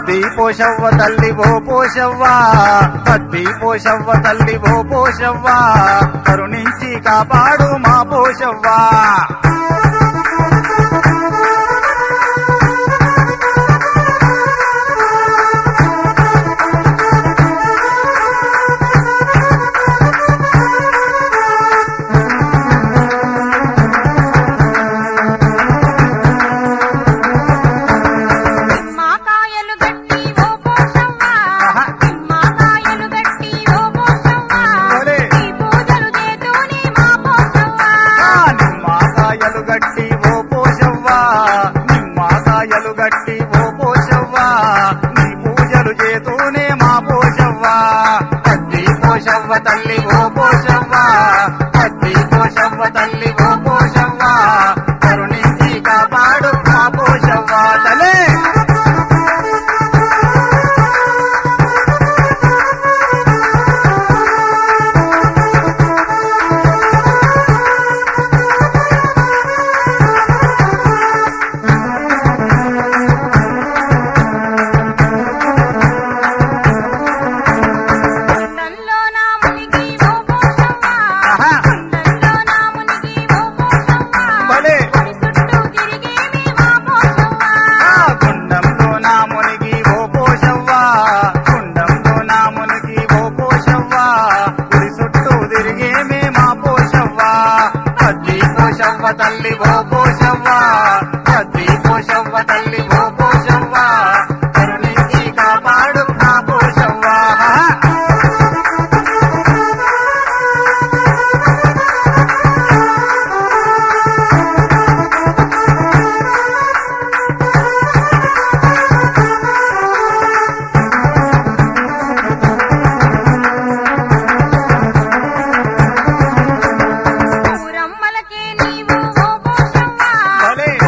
పద్ది పోషవ్వ తల్లి ఓ పోషవ్వ పద్ది పోషవ్వ తల్లి ఓ పోషవ్వ కరుణించి కాపాడు మా పోషవ్వ నిమ్మకాయలు గట్టి ఓ పోషవ్వ ఆహా. నిమ్మకాయలు గట్టి ఓ పోషవ్వ ఒలే. ఈ పూజలు చేతూనే మా పోషవ్వ ఆ నిమ్మకాయలు గట్టి ఓ పోషవ్వ నిమ్మకాయలు గట్టి ఓ పోషవ్వ నీ పూజలు చేతూనే మా పోషవ్వ పద్ది పోషవ్వ తల్లి ఓ పోషవ్వ పద్ది పోషవ్వ తల్లి ఓ పోషవ్వ కరుణించి కాపాడు మా పోషవ్వ తలే కుండంలో నా మునిగి ఓ పోషవ్వ ఆహా. కుండంలో నా మునిగి ఓ పోషవ్వ భలే. గుడి చుట్టూ తిరిగేమి మా పోషవ్వ ఆ గుండంలో నా మునిగి ఓ పోషవ్వ గుండంలో నా మునిగి ఓ పోషవ్వ గుడి చుట్టూ తిరిగే మే మా పోషవ్వ పద్ది పోషవ్వ తల్లి ఓ పోషవ్వ పద్ది పోషవ్వ తల్లి ఓ పోషవ్వ కరుణించి కాపాడు మా పోషవ్వ ఊరమ్మలకే నీవు ఓ పోషవ్వ భలే.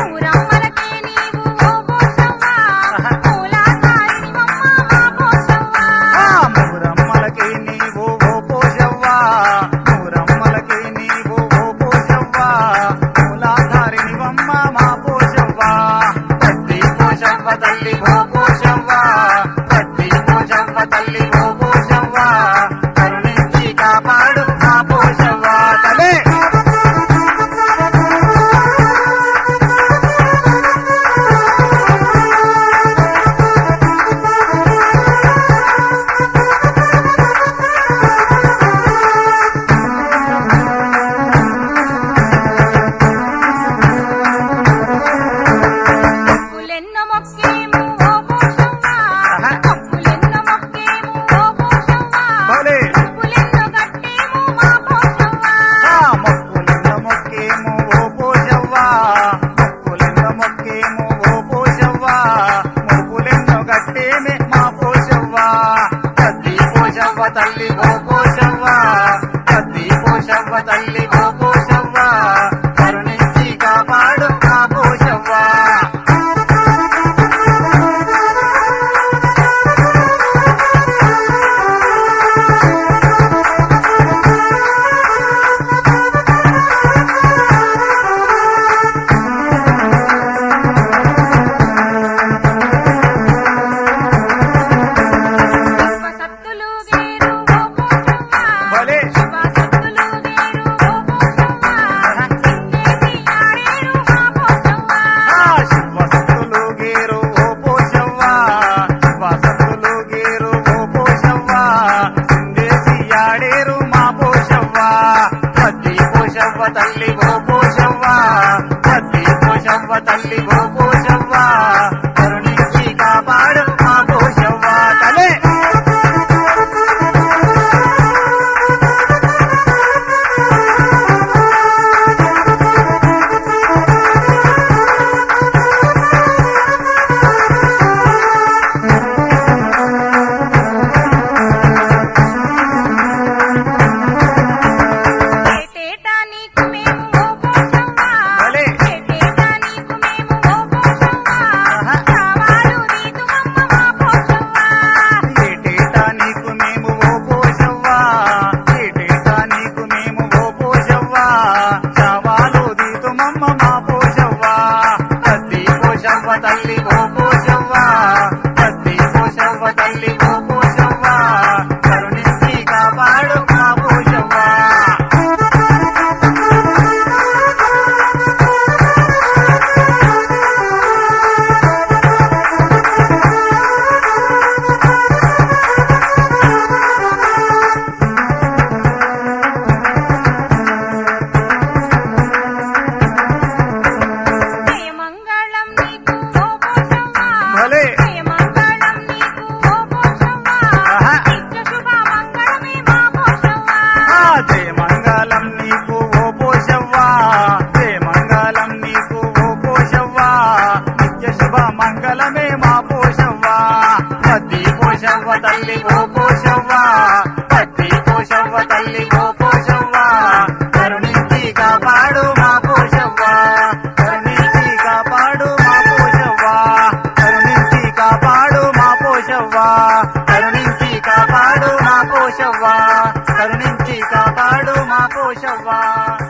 కరుణించి కాపాడు మా పోషవ్వా కరుణించి కాపాడు మా పోషవ్వా